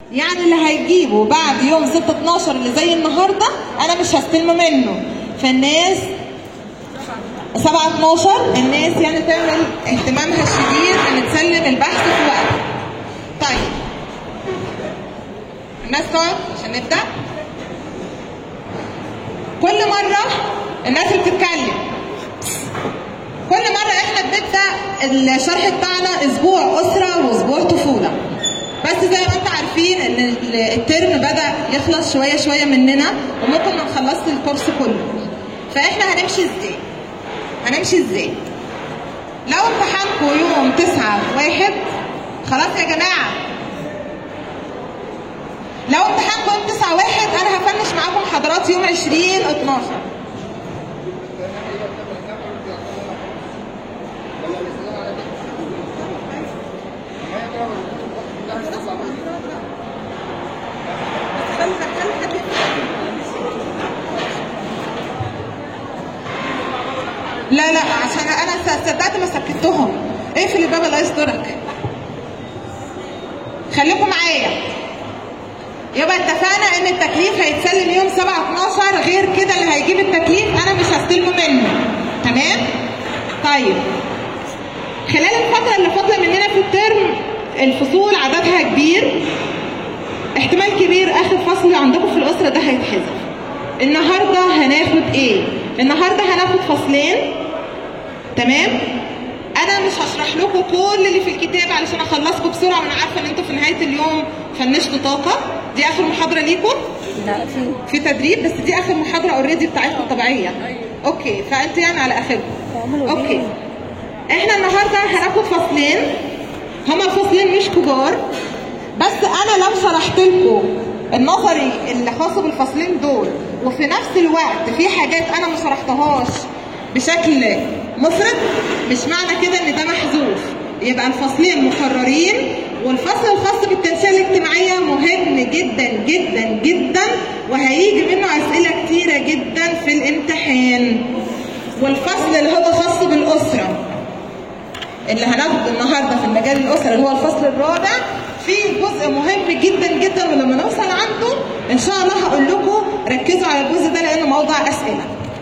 يعني اللي هيجيبه بعد يوم 6 12 اللي زي النهارده انا مش هستلمه منه فالناس 7 12 الناس يعني تعمل اهتمامها الشديد ان تسلم البحث في وقت طيب الناس تقعد عشان نبدا كل مره الناس اللي بتتكلم كل مرة احنا بنبدأ الشرح بتاعنا اسبوع اسرة واسبوع طفولة بس زي ما انتم عارفين ان الترم بدأ يخلص شوية شوية مننا وممكن ما نخلصش الكورس كله فاحنا هنمشي ازاي هنمشي ازاي لو امتحانكم يوم تسعة واحد خلاص يا جماعة لو امتحانكم يوم تسعة واحد انا هفنش معاكم محاضرات يوم عشرين اتناشر لا لا عشان انا صدقت ما سكتهم اقفل الباب الله يسترك خليكم معايا يبقى اتفقنا ان التكليف هيتسلم يوم 7 12 غير كده اللي هيجيب التكليف انا مش هستلمه منه تمام طيب خلال الفترة اللي فاضلة مننا في الترم الفصول عددها كبير احتمال كبير اخر فصل عندكم في الاسرة ده هيتحذف النهاردة هناخد ايه النهاردة هناخد فصلين تمام انا مش هشرح لكم كل اللي في الكتاب علشان اخلصكم بسرعة وانا عارفة ان انتوا في نهاية اليوم فنشتوا طاقة دي اخر محاضرة ليكم لا في في تدريب بس دي اخر محاضرة اوريدي بتاعتكم طبيعية اوكي فانتوا يعني على اخركم تعملوا اوكي ايه؟ احنا النهارده هناخد فصلين هما فصلين مش كبار بس انا لو شرحت لكم النظري اللي خاص بالفصلين دول وفي نفس الوقت في حاجات انا ما شرحتهاش بشكل مفرد مش معنى كده ان ده محذوف يبقى الفصلين مكررين والفصل الخاص بالتنشئه الاجتماعيه مهم جدا جدا جدا وهيجي منه اسئله كتيره جدا في الامتحان والفصل اللي هو خاص بالاسره اللي هناخده النهارده في المجال الاسري اللي هو الفصل الرابع فيه جزء مهم جدا جدا ولما نوصل عنده ان شاء الله هقول لكم ركزوا على الجزء ده لانه موضوع اسئله.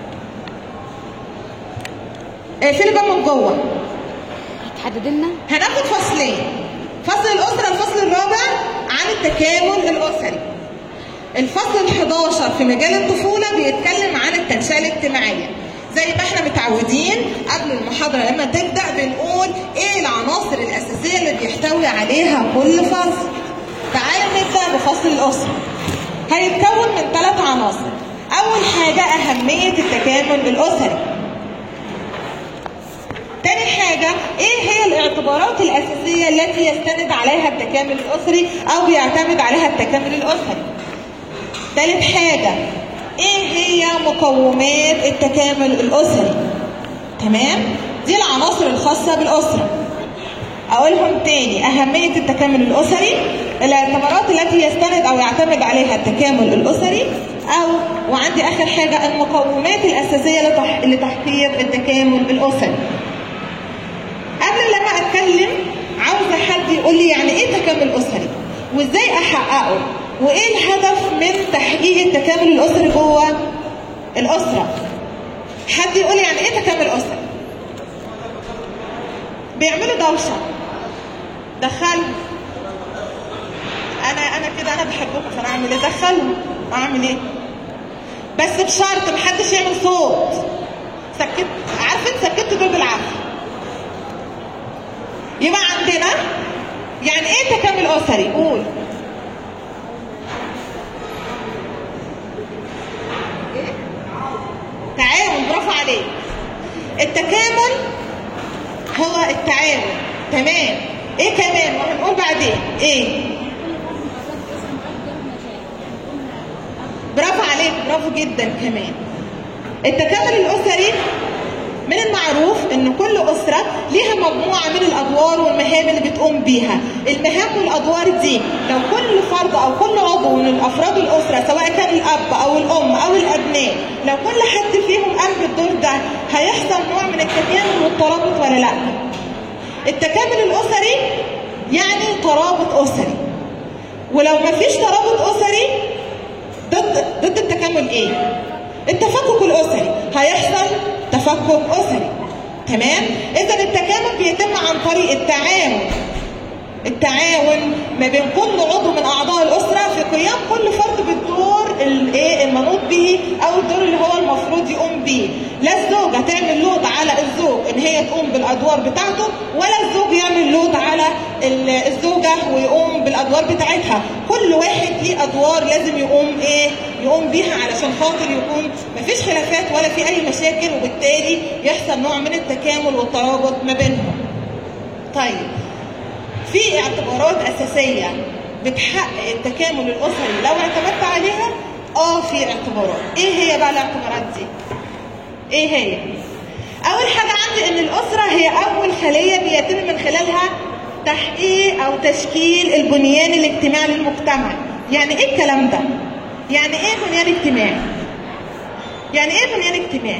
اقفلي بقى من جوه هتحدد لنا هناخد فصلين فصل الاسره الفصل الرابع عن التكامل الاسري. الفصل ال 11 في مجال الطفوله بيتكلم عن التنشئه الاجتماعيه. زي ما احنا متعودين قبل المحاضرة لما تبدأ بنقول ايه العناصر الأساسية اللي بيحتوي عليها كل فصل تعالوا نبدأ بفصل الأسرة هيتكون من ثلاث عناصر أول حاجة أهمية التكامل الأسري تاني حاجة ايه هي الاعتبارات الأساسية التي يستند عليها التكامل الأسري أو بيعتمد عليها التكامل الأسري تالت حاجة ايه هي مقومات التكامل الاسري تمام دي العناصر الخاصه بالاسره اقولهم تاني اهميه التكامل الاسري الاعتبارات التي يستند او يعتمد عليها التكامل الاسري او وعندي اخر حاجه المقومات الاساسيه لتح... لتحقيق التكامل الاسري قبل لما اتكلم عاوزه حد يقول لي يعني ايه تكامل اسري وازاي احققه وايه الهدف من تحقيق التكامل الاسري جوه الاسره حد يقول لي يعني ايه تكامل اسري بيعملوا دوشه دخلوا انا انا كده انا بحبكم فانا اعمل ايه دخلوا اعمل ايه بس بشرط محدش يعمل صوت سكت عارفه سكت دول بالعافيه يبقى عندنا يعني ايه تكامل اسري قول تعاون برافو عليك التكامل هو التعاون تمام ايه كمان وهنقول بعدين ايه برافو عليك برافو جدا كمان التكامل الاسري من المعروف ان كل اسره ليها مجموعه من الادوار والمهام اللي بتقوم بيها المهام والادوار دي لو كل فرد او كل عضو من افراد الاسره سواء كان الاب او الام او الابناء لو كل حد فيهم قام بالدور ده هيحصل نوع من التكامل والترابط ولا لا التكامل الاسري يعني ترابط اسري ولو مفيش ترابط اسري ضد ضد التكامل ايه التفكك الاسري هيحصل تفكك اسري تمام اذا التكامل بيتم عن طريق التعاون التعاون ما بين كل عضو من اعضاء الاسره في قيام كل فرد بالدور الايه المنوط به او الدور اللي هو المفروض يقوم به لا الزوجه تعمل لود على الزوج ان هي تقوم بالادوار بتاعته ولا الزوج يعمل لود على ال- الزوجه ويقوم بالادوار بتاعتها كل واحد ليه ادوار لازم يقوم ايه يقوم بيها علشان خاطر يكون مفيش خلافات ولا في اي مشاكل وبالتالي يحصل نوع من التكامل والترابط ما بينهم طيب في اعتبارات اساسيه بتحقق التكامل الاسري لو اعتمدت عليها اه في اعتبارات ايه هي بقى الاعتبارات دي ايه هي اول حاجه عندي ان الاسره هي اول خليه بيتم من خلالها تحقيق او تشكيل البنيان الاجتماعي للمجتمع يعني ايه الكلام ده يعني ايه بنيان اجتماعي يعني ايه بنيان اجتماعي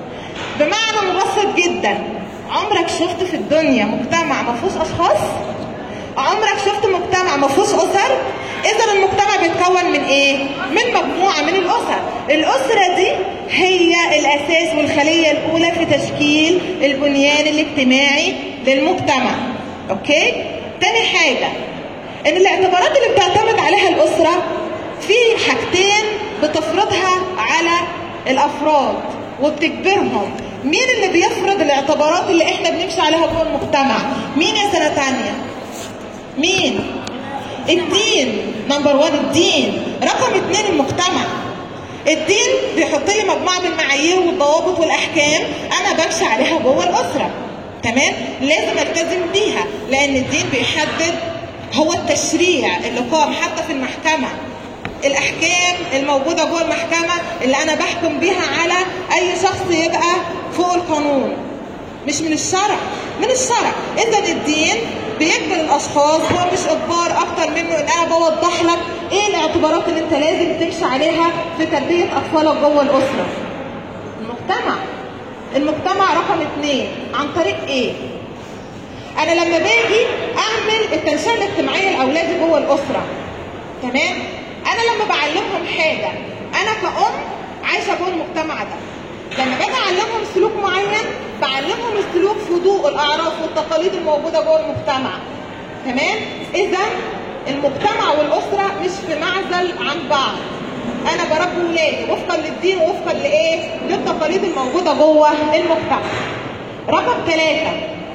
بمعنى مبسط جدا عمرك شفت في الدنيا مجتمع ما فيهوش اشخاص عمرك شفت مجتمع ما فيهوش اسر اذا المجتمع بيتكون من ايه من مجموعه من الاسر الاسره دي هي الاساس والخليه الاولى في تشكيل البنيان الاجتماعي للمجتمع اوكي تاني حاجه ان الاعتبارات اللي بتعتمد عليها الاسره في حاجتين بتفرضها على الافراد وبتجبرهم مين اللي بيفرض الاعتبارات اللي احنا بنمشي عليها جوه المجتمع مين يا سنه تانية مين الدين نمبر 1 الدين رقم اتنين المجتمع الدين بيحط لي مجموعه من المعايير والضوابط والاحكام انا بمشي عليها جوه الاسره تمام لازم التزم بيها لان الدين بيحدد هو التشريع اللي قام حتى في المحكمه الاحكام الموجوده جوه المحكمه اللي انا بحكم بيها على اي شخص يبقى فوق القانون مش من الشرع من الشرع اذا الدين بيجبر الاشخاص هو مش اجبار اكتر منه ان انا بوضح لك ايه الاعتبارات اللي انت لازم تمشي عليها في تربيه اطفالك جوه الاسره المجتمع المجتمع رقم اثنين عن طريق ايه انا لما باجي اعمل التنشئه الاجتماعيه لاولادي جوه الاسره تمام انا لما بعلمهم حاجه انا كأم عايشه جوه المجتمع ده لما باجي اعلمهم سلوك معين بعلمهم السلوك في ضوء الاعراف والتقاليد الموجوده جوه المجتمع تمام اذا المجتمع والاسره مش في معزل عن بعض انا بربي ولادي وفقا للدين ووفقا لايه للتقاليد الموجوده جوه المجتمع رقم ثلاثة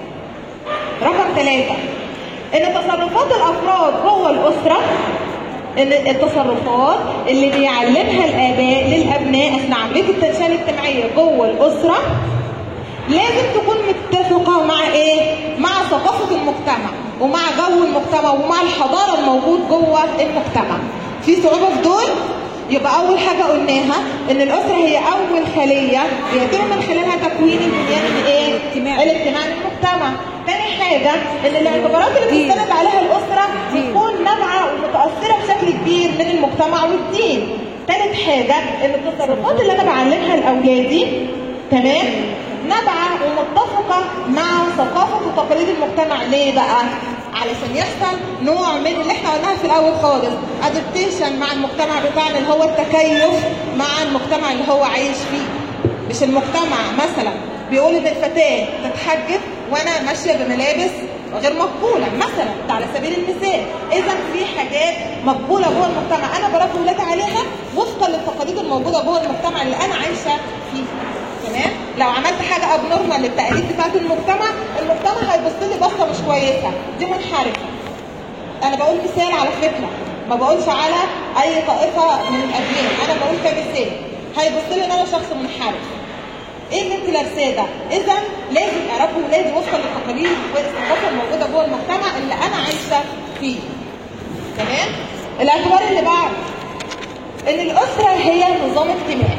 رقم ثلاثة ان تصرفات الافراد جوه الاسره ان التصرفات اللي بيعلمها الاباء للابناء اثناء عمليه التنشئه الاجتماعيه جوه الاسره لازم تكون متفقه مع ايه؟ مع ثقافه المجتمع ومع جو المجتمع ومع الحضاره الموجود جوه المجتمع. في صعوبه في دول؟ يبقى اول حاجه قلناها ان الاسره هي اول خليه يتم من خلالها تكوين البنيان الايه؟ الاجتماعي. الاجتماعي للمجتمع. تاني حاجه ان الاعتبارات اللي بتستند عليها الاسره بتكون نابعه ومتاثره بشكل كبير من المجتمع والدين. تالت حاجه ان التصرفات اللي انا بعلمها لاولادي تمام نابعه ومتفقه مع ثقافه وتقاليد المجتمع ليه بقى؟ علشان يحصل نوع من اللي احنا قلناها في الاول خالص ادابتيشن مع المجتمع بتاعنا اللي هو التكيف مع المجتمع اللي هو عايش فيه مش المجتمع مثلا بيقول ان الفتاه تتحجب وانا ماشيه بملابس غير مقبوله مثلا ده على سبيل المثال اذا في حاجات مقبوله جوه المجتمع انا بربي ولادي عليها وفقا للتقاليد الموجوده جوه المجتمع اللي انا عايشه فيه تمام لو عملت حاجه ابنورمال للتقاليد بتاعت المجتمع المجتمع هيبص لي بصه مش كويسه دي منحرفه انا بقول مثال على فكره ما بقولش على اي طائفه من الاديان انا بقول كمثال هيبص لي ان انا شخص منحرف ايه اللي انت لابساه ده؟ اذا لازم اربي ولادي وفقا للتقاليد والثقافه الموجوده جوه المجتمع اللي انا عايشه فيه. تمام؟ الاعتبار اللي بعد ان الاسره هي نظام اجتماعي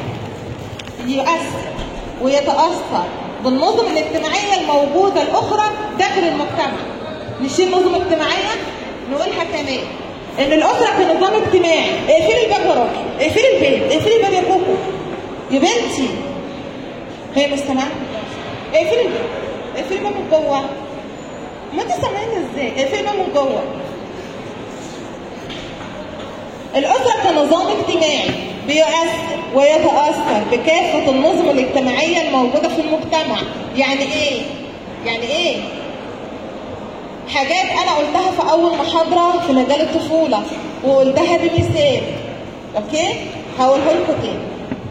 يؤثر ويتاثر بالنظم الاجتماعيه الموجوده الاخرى داخل المجتمع. نشيل نظم اجتماعيه نقولها كمان ان الاسره كنظام اجتماعي اقفلي الباب وراكي اقفلي البيت اقفلي الباب يا كوكو يا بنتي هي مش سامعه اقفلي الباب اقفلي الباب من جوه ما انت سامعيني ازاي اقفلي الباب من جوه الأسرة كنظام اجتماعي بيؤثر ويتأثر بكافة النظم الاجتماعية الموجودة في المجتمع يعني إيه؟ يعني إيه؟ حاجات أنا قلتها في أول محاضرة في مجال الطفولة وقلتها بمثال أوكي؟ هقوله لكم تاني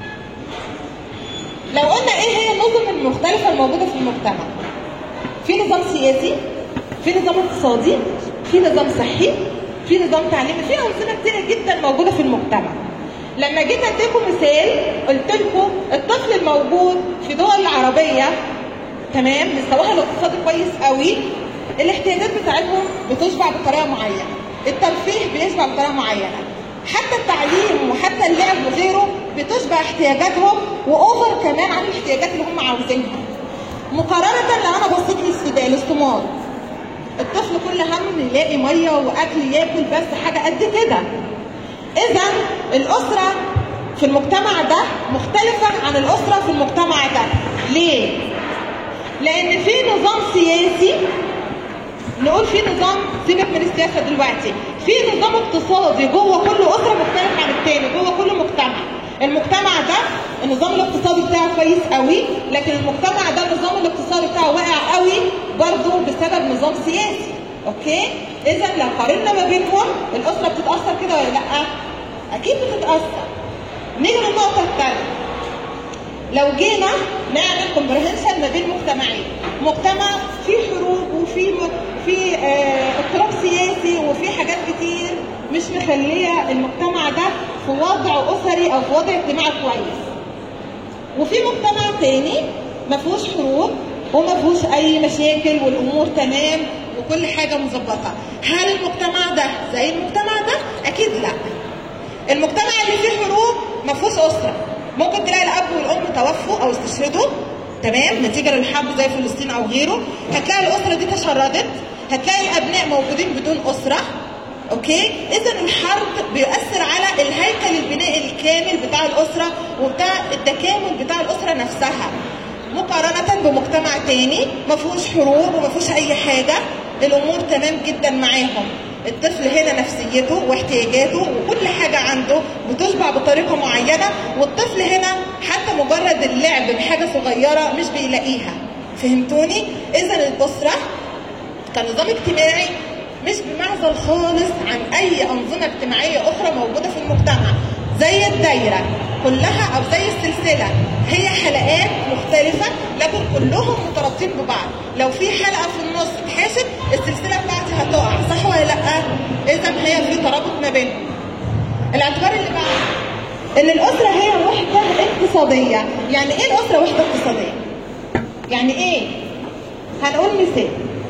لو قلنا إيه هي النظم المختلفة الموجودة في المجتمع في نظام سياسي في نظام اقتصادي في نظام صحي في نظام تعليمي في أنظمة كتيرة جدا موجودة في المجتمع لما جيت اديكم مثال قلت لكم الطفل الموجود في دول العربية تمام مستواها الاقتصادي كويس قوي الاحتياجات بتاعتهم بتشبع بطريقة معينة الترفيه بيشبع بطريقة معينة حتى التعليم وحتى اللعب وغيره بتشبع احتياجاتهم واوفر كمان عن الاحتياجات اللي هم عاوزينها مقارنة لو انا بصيت للسودان للصومال الطفل كل هم يلاقي ميه واكل ياكل بس حاجه قد كده اذا الاسره في المجتمع ده مختلفه عن الاسره في المجتمع ده ليه لان في نظام سياسي نقول في نظام سيبك من السياسه دلوقتي في نظام اقتصادي جوه كل اسره مختلف عن التاني جوه كل مجتمع المجتمع ده النظام الاقتصادي بتاعه كويس قوي لكن المجتمع ده النظام الاقتصادي بتاعه واقع قوي برضه بسبب نظام سياسي اوكي اذا لو قارنا ما بينهم الاسره بتتاثر كده ولا لا اكيد بتتاثر نيجي للنقطه الثانيه لو جينا نعمل كومبريهنشن ما بين مجتمعين مجتمع فيه حروب وفي م... في آه اضطراب سياسي وفي حاجات كتير مش مخليه المجتمع ده في وضع اسري او في وضع اجتماعي كويس وفي مجتمع تاني ما فيهوش حروب وما فيهوش اي مشاكل والامور تمام وكل حاجه مظبطه هل المجتمع ده زي المجتمع ده اكيد لا المجتمع اللي فيه حروب ما فيهوش اسره ممكن تلاقي الاب والام توفوا او استشهدوا تمام نتيجه للحرب زي فلسطين او غيره هتلاقي الاسره دي تشردت هتلاقي الابناء موجودين بدون اسره اوكي اذا الحرب بيؤثر على الهيكل البنائي الكامل بتاع الاسره وبتاع التكامل بتاع الاسره نفسها مقارنه بمجتمع تاني ما فيهوش حروب وما فيهوش اي حاجه الامور تمام جدا معاهم الطفل هنا نفسيته واحتياجاته وكل حاجة عنده بتشبع بطريقة معينة والطفل هنا حتى مجرد اللعب بحاجة صغيرة مش بيلاقيها فهمتوني؟ إذا الأسرة كنظام اجتماعي مش بمعزل خالص عن أي أنظمة اجتماعية أخرى موجودة في المجتمع زي الدايرة كلها أو زي السلسلة هي حلقات مختلفة لكن كلهم مترابطين ببعض لو في حلقة في النص اتحاشت السلسلة بتاعتي هتقع صح ولا لأ؟ إذا هي في ترابط ما بينهم الاعتبار اللي بعده إن الأسرة هي وحدة اقتصادية يعني إيه الأسرة وحدة اقتصادية؟ يعني إيه؟ هنقول مثال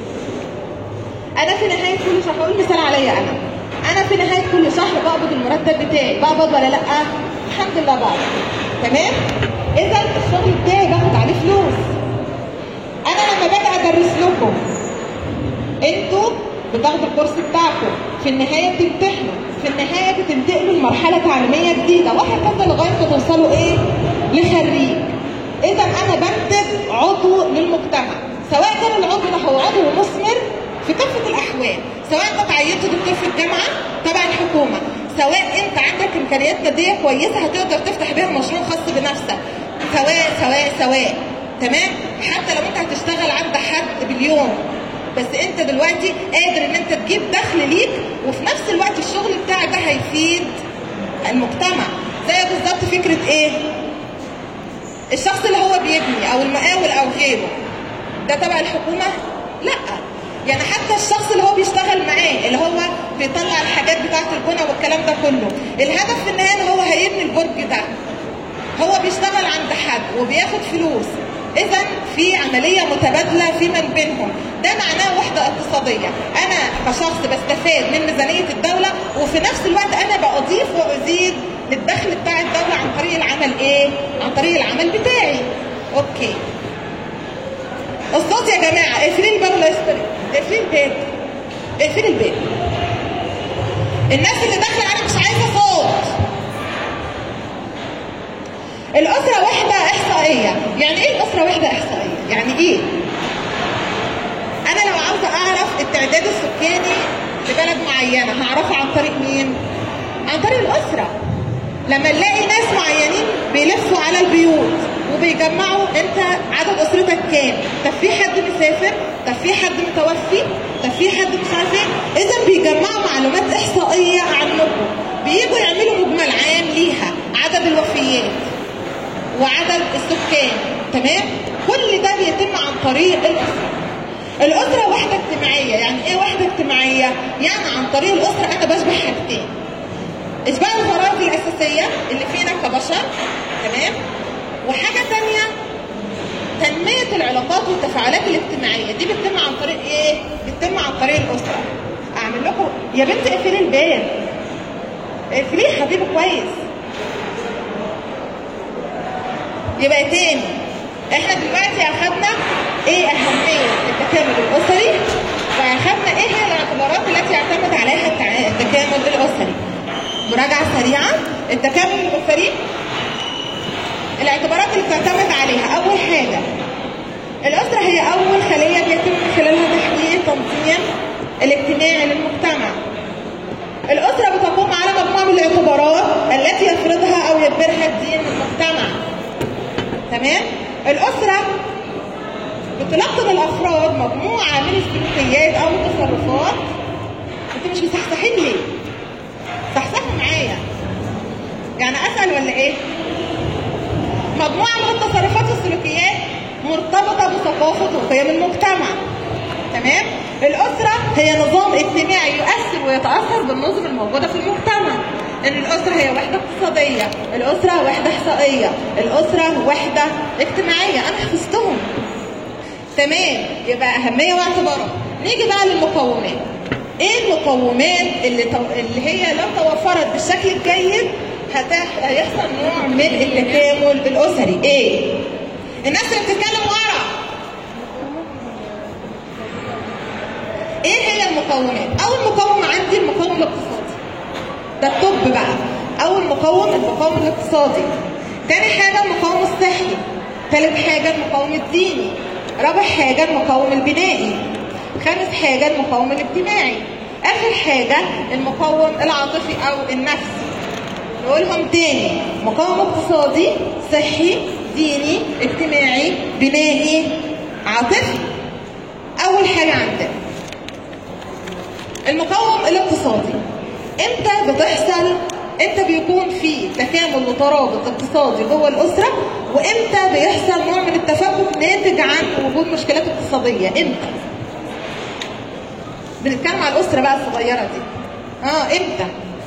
أنا في نهاية كل شهر هقول مثال عليا أنا انا في نهايه كل شهر بقبض المرتب بتاعي بقبض ولا لا الحمد لله بقبض تمام اذا الشغل بتاعي باخد عليه فلوس انا لما باجي ادرس لكم انتوا بتاخدوا الكورس بتاعكم في النهايه بتمتحنوا في النهايه بتنتقلوا لمرحله تعليميه جديده وهكذا لغايه ما توصلوا ايه لخريج اذا انا بنتج عضو للمجتمع سواء كان العضو ده هو عضو مثمر في كافه الاحوال سواء انت تعينت دكتور في الجامعه تبع الحكومه سواء انت عندك امكانيات ماديه كويسه هتقدر تفتح بيها مشروع خاص بنفسك سواء سواء سواء تمام حتى لو انت هتشتغل عند حد باليوم بس انت دلوقتي قادر ان انت تجيب دخل ليك وفي نفس الوقت الشغل بتاعك ده هيفيد المجتمع زي بالظبط فكره ايه الشخص اللي هو بيبني او المقاول او غيره ده تبع الحكومه لا يعني حتى الشخص اللي هو بيشتغل معاه اللي هو بيطلع الحاجات بتاعه البنى والكلام ده كله الهدف في النهايه ان هو هيبني البرج ده هو بيشتغل عند حد وبياخد فلوس اذا في عمليه متبادله في من بينهم ده معناه وحده اقتصاديه انا كشخص بستفاد من ميزانيه الدوله وفي نفس الوقت انا بضيف وازيد للدخل بتاع الدوله عن طريق العمل ايه عن طريق العمل بتاعي اوكي الصوت يا جماعه اقفلي الباب ولا يستري اقفلي الباب اقفلي الباب الناس اللي داخله انا مش عايزه صوت الأسرة وحدة إحصائية يعني إيه الأسرة وحدة إحصائية؟ يعني إيه؟ أنا لو عاوزة أعرف التعداد السكاني لبلد معينة هعرفه عن طريق مين؟ عن طريق الاسره لما نلاقي ناس معينين بيلفوا على البيوت وبيجمعوا انت عدد اسرتك كام طب في حد مسافر طب في حد متوفي طب في حد مش عارف ايه اذا بيجمعوا معلومات احصائيه عنكم بييجوا يعملوا مجمل عام ليها عدد الوفيات وعدد السكان تمام كل ده بيتم عن طريق الاسره الاسره وحده اجتماعيه يعني ايه وحده اجتماعيه يعني عن طريق الاسره انا بشبه حاجتين اشباع الغرائز الاساسيه اللي فينا كبشر تمام وحاجه تانية تنميه العلاقات والتفاعلات الاجتماعيه دي بتتم عن طريق ايه بتتم عن طريق الاسره اعمل لكم يا بنت اقفلي الباب اقفليه يا حبيبي كويس يبقى تاني احنا دلوقتي اخدنا ايه اهميه التكامل الاسري واخدنا ايه هي الاعتبارات التي يعتمد عليها التع- التكامل الاسري مراجعه سريعه التكامل الاسري الاعتبارات اللي بتعتمد عليها اول حاجه الاسره هي اول خليه بيتم من خلالها تحويل التنظيم الاجتماعي للمجتمع الاسره بتقوم على مجموعه من الاعتبارات التي يفرضها او يجبرها الدين المجتمع تمام الأسرة بتلقن الأفراد مجموعة من السلوكيات أو التصرفات أنت مش مصحصحين ليه؟ صحصحوا معايا يعني أسأل ولا إيه؟ مجموعة من التصرفات والسلوكيات مرتبطة بثقافة وقيم المجتمع تمام؟ الأسرة هي نظام اجتماعي يؤثر ويتأثر بالنظم الموجودة في المجتمع إن الأسرة هي وحدة اقتصادية الأسرة وحدة إحصائية الأسرة وحدة اجتماعية أنا حفظتهم تمام يبقى أهمية واعتبارات نيجي بقى للمقومات ايه المقومات اللي, تو... اللي هي لو توفرت بالشكل الجيد هتح... هيحصل نوع من التكامل الاسري ايه الناس اللي بتتكلم ورا ايه هي المقومات اول مقوم عندي المقوم الاقتصادي ده الطب بقى اول مقوم المقوم الاقتصادي تاني حاجه المقوم الصحي تالت حاجه المقوم الديني رابع حاجه المقوم البنائي خامس حاجه المقوم الاجتماعي اخر حاجه المقوم العاطفي او النفسي نقولهم تاني مقاوم اقتصادي صحي ديني اجتماعي بنائي عاطفي اول حاجه عندنا المقاوم الاقتصادي امتى بتحصل امتى بيكون في تكامل وترابط اقتصادي جوه الاسره وامتى بيحصل نوع من التفكك ناتج عن وجود مشكلات اقتصاديه امتى بنتكلم على الاسره بقى الصغيره دي اه امتى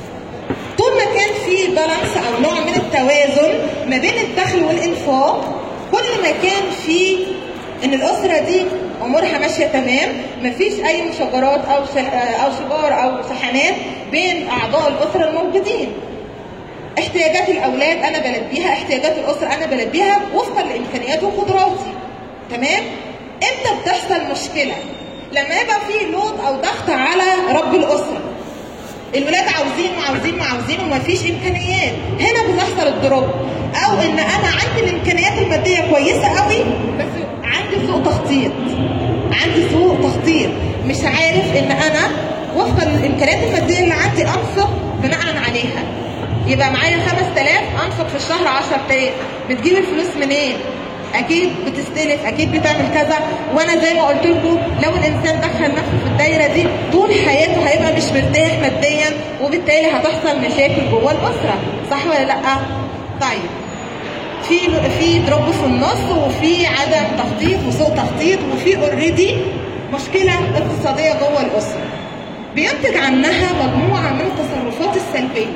طول ما كان في بالانس او نوع من التوازن ما بين الدخل والانفاق كل ما كان في ان الاسره دي امورها ماشيه تمام مفيش اي مشاجرات او او شجار او شحنات بين اعضاء الاسره الموجودين احتياجات الاولاد انا بلبيها احتياجات الاسره انا بلبيها وفقا لامكانياتي وقدراتي تمام امتى بتحصل مشكله لما يبقى في لود او ضغط على رب الاسره الولاد عاوزين وعاوزين وعاوزين ومفيش امكانيات هنا بتحصل الدروب او ان انا عندي الامكانيات الماديه كويسه قوي بس عندي سوء تخطيط عندي سوء تخطيط مش عارف ان انا وفقا للامكانيات الماديه اللي عندي انفق بناء عليها يبقى معايا 5000 انفق في الشهر 10000 بتجيب الفلوس منين اكيد بتستلف اكيد بتعمل كذا وانا زي ما قلت لكم لو الانسان دخل نفسه في الدايره دي طول حياته هيبقى مش مرتاح ماديا وبالتالي هتحصل مشاكل جوه الاسره صح ولا لا طيب في في دروب في النص وفي عدم تخطيط وسوء تخطيط وفي اوريدي مشكله اقتصاديه جوه الاسره بينتج عنها مجموعه من التصرفات السلبيه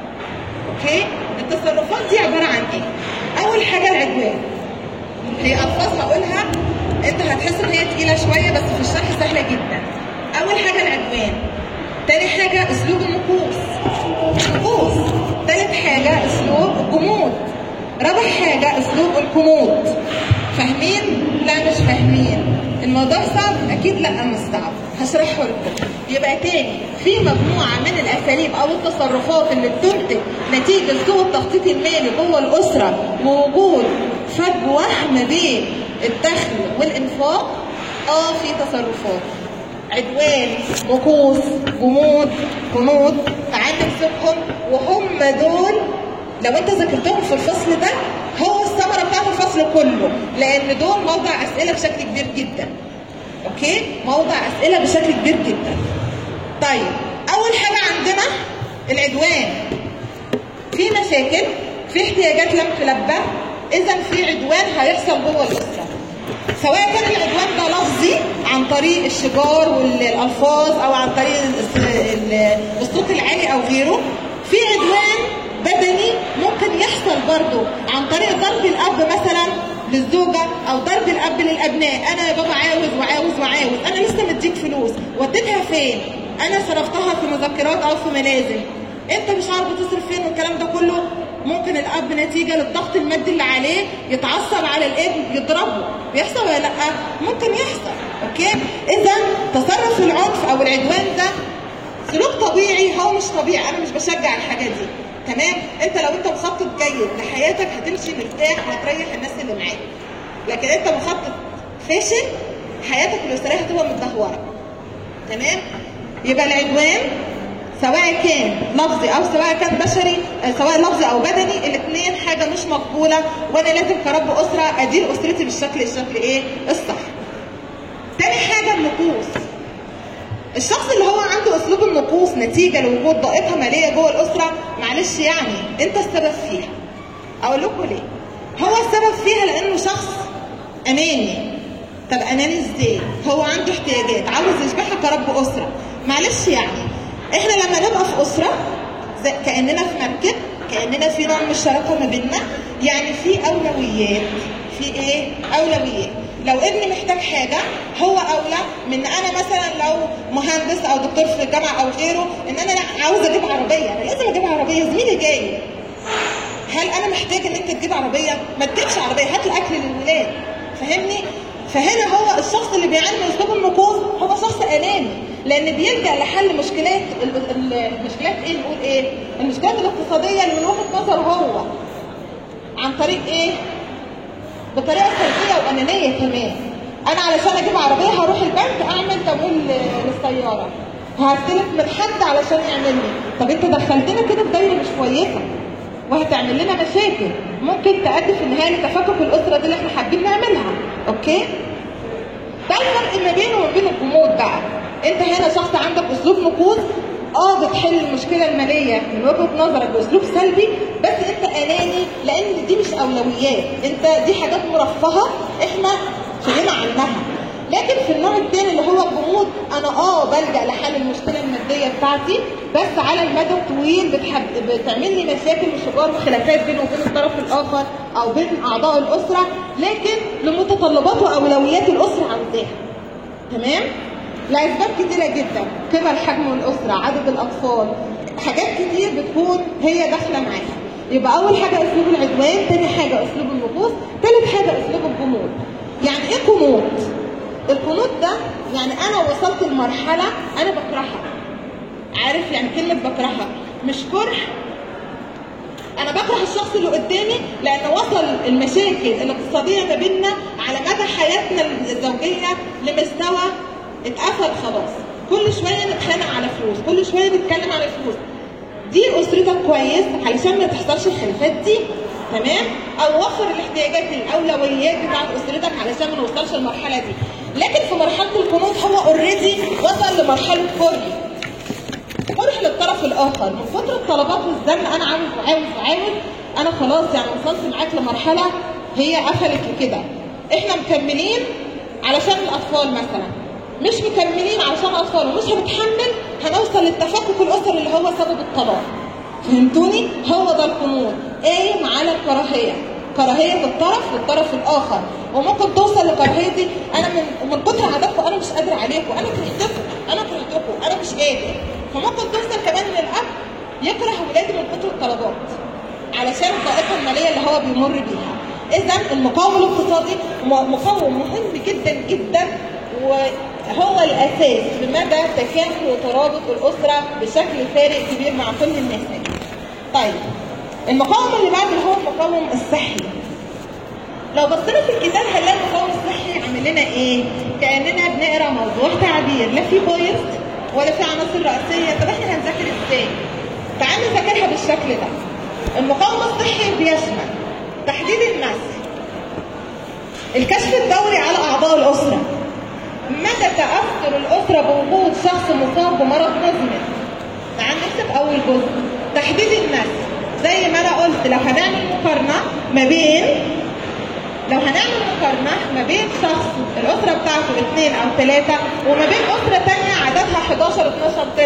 اوكي التصرفات دي عباره عن ايه اول حاجه العدوان هي الفاظ هقولها انت هتحس ان هي تقيله شويه بس في الشرح سهله جدا اول حاجه العدوان تاني حاجه اسلوب النقوص النقوص تالت حاجه اسلوب الجمود رابع حاجه اسلوب الكمود فاهمين لا مش فاهمين الموضوع صعب اكيد لا مش صعب هشرحه لكم يبقى تاني في مجموعه من الاساليب او التصرفات اللي بتنتج نتيجه سوء التخطيط المالي جوه الاسره ووجود فجوه ما بين الدخل والانفاق اه في تصرفات عدوان نقوص جمود قنوط تعال نمسكهم وحط يبقى دول لو انت ذاكرتهم في الفصل ده هو الثمره بتاعت الفصل كله لان دول موضع اسئله بشكل كبير جدا اوكي موضع اسئله بشكل كبير جدا طيب اول حاجه عندنا العدوان في مشاكل في احتياجات لم تلبى اذا في عدوان هيحصل جوه الاسره سواء كان العدوان ده لفظي عن طريق الشجار والالفاظ او عن طريق الس- ال- الصوت العالي او غيره في عدوان بدني ممكن يحصل برضه عن طريق ضرب الاب مثلا للزوجه او ضرب الاب للابناء انا يا بابا عاوز وعاوز وعاوز انا لسه مديك فلوس وديتها فين انا صرفتها في مذكرات او في ملازم انت مش عارف بتصرف فين والكلام ده كله ممكن الاب نتيجه للضغط المادي اللي عليه يتعصب على الابن يضربه بيحصل ولا لا ممكن يحصل اوكي اذا تصرف العنف او العدوان ده سلوك طبيعي هو مش طبيعي انا مش بشجع الحاجه دي تمام انت لو انت مخطط جيد لحياتك هتمشي مرتاح وهتريح الناس اللي معاك لكن انت مخطط فاشل حياتك الاسريه هتبقى متدهوره تمام يبقى العدوان سواء كان لفظي او سواء كان بشري آه، سواء لفظي او بدني الاثنين حاجه مش مقبوله وانا لازم كرب اسره ادير اسرتي بالشكل الشكل ايه الصح تاني حاجه النقوص الشخص اللي هو عنده اسلوب النقوص نتيجه لوجود ضائقه ماليه جوه الاسره معلش يعني انت السبب فيها اقول لكم ليه هو السبب فيها لانه شخص اناني طب اناني ازاي هو عنده احتياجات عاوز يشبعها كرب اسره معلش يعني احنا لما نبقى في اسره زي كاننا في مركب كاننا في نوع من الشراكه ما بيننا يعني في اولويات في ايه اولويات لو ابني محتاج حاجه هو اولى من انا مثلا لو مهندس او دكتور في الجامعه او غيره ان انا لا عاوز اجيب عربيه انا لازم اجيب عربيه زميلي جاي هل انا محتاج ان انت تجيب عربيه ما تجيبش عربيه هات الاكل للولاد فاهمني فهنا هو الشخص اللي بيعاني من اسلوب النقوص هو شخص اناني لان بيلجا لحل مشكلات ال- ال- المشكلات ايه نقول ايه المشكلات الاقتصاديه اللي من وجهه نظره هو عن طريق ايه بطريقه سلبيه وانانيه كمان انا علشان اجيب عربيه هروح البنك اعمل تمويل للسياره هستلف من حد علشان يعمل لي طب انت دخلتنا كده في دايره مش كويسه وهتعمل لنا مشاكل ممكن تؤدي في النهايه لتفكك الاسره دي اللي احنا حابين نعملها اوكي ده الفرق ما بينه وما بين الجمود بقى انت هنا شخص عندك اسلوب نقود اه بتحل المشكله الماليه من وجهه نظرك باسلوب سلبي بس انت اناني لان دي مش اولويات انت دي حاجات مرفهه احنا في غنى عنها لكن في النوع الثاني اللي هو الجمود انا اه بلجا لحل المشكله الماديه بتاعتي بس على المدى الطويل بتحب بتعمل لي مشاكل وشجار وخلافات بيني وبين الطرف الاخر او بين اعضاء الاسره لكن لمتطلبات واولويات الاسره عاوزاها تمام لاسباب كتيره جدا كبر حجم الاسره عدد الاطفال حاجات كتير بتكون هي داخله معاها يبقى اول حاجه اسلوب العدوان تاني حاجه اسلوب النقوص تالت حاجه اسلوب الجمود يعني ايه قنوط القنوط ده يعني انا وصلت لمرحله انا بكرهها عارف يعني كلمه بكرهها مش كره انا بكره الشخص اللي قدامي لان وصل المشاكل الاقتصاديه ما بيننا على مدى حياتنا الزوجيه لمستوى اتقفل خلاص كل شويه نتخانق على فلوس كل شويه نتكلم على فلوس دي اسرتك كويس علشان ما تحصلش الخلافات دي تمام او وفر الاحتياجات الاولويات بتاعت اسرتك علشان ما نوصلش للمرحله دي لكن في مرحله القنوط هو اوريدي وصل لمرحله كره كره للطرف الاخر من كتر الطلبات والزن انا عاوز وعاوز وعاوز انا خلاص يعني وصلت معاك لمرحله هي قفلت كده احنا مكملين علشان الاطفال مثلا مش مكملين علشان الاطفال ومش هنتحمل هنوصل للتفكك الاسري اللي هو سبب الطلاق فهمتوني هو ده القنوط قايم على الكراهيه كراهيه الطرف للطرف الاخر وممكن توصل للكراهيه دي انا من من كتر عاداتكم انا مش قادر عليكم انا كرهتكم انا كرهتكم انا مش قادر فممكن توصل كمان ان الاب يكره ولاده من كتر الطلبات علشان الضائقه الماليه اللي هو بيمر بيها اذا المقاوم الاقتصادي م- مقاوم مهم جدا جدا وهو الاساس في مدى تكامل وترابط الاسره بشكل فارق كبير مع كل الناس طيب المقاوم اللي بعده هو المقاوم الصحي لو بصينا في الكتاب هنلاقي المقاوم الصحي عامل لنا ايه؟ كاننا بنقرا موضوع تعبير لا في بوينت ولا في عناصر رئيسيه طب احنا هنذاكر ازاي؟ تعالوا نذاكرها بالشكل ده بيشمل تحديد النسل الكشف الدوري على اعضاء الاسره متى تاثر الاسره بوجود شخص مصاب بمرض مزمن تعال نكتب اول جزء تحديد النسل زي ما انا قلت لو هنعمل مقارنه ما بين لو هنعمل مقارنة ما بين شخص الأسرة بتاعته اثنين أو ثلاثة وما بين أسرة تانية عددها 11 12 طفل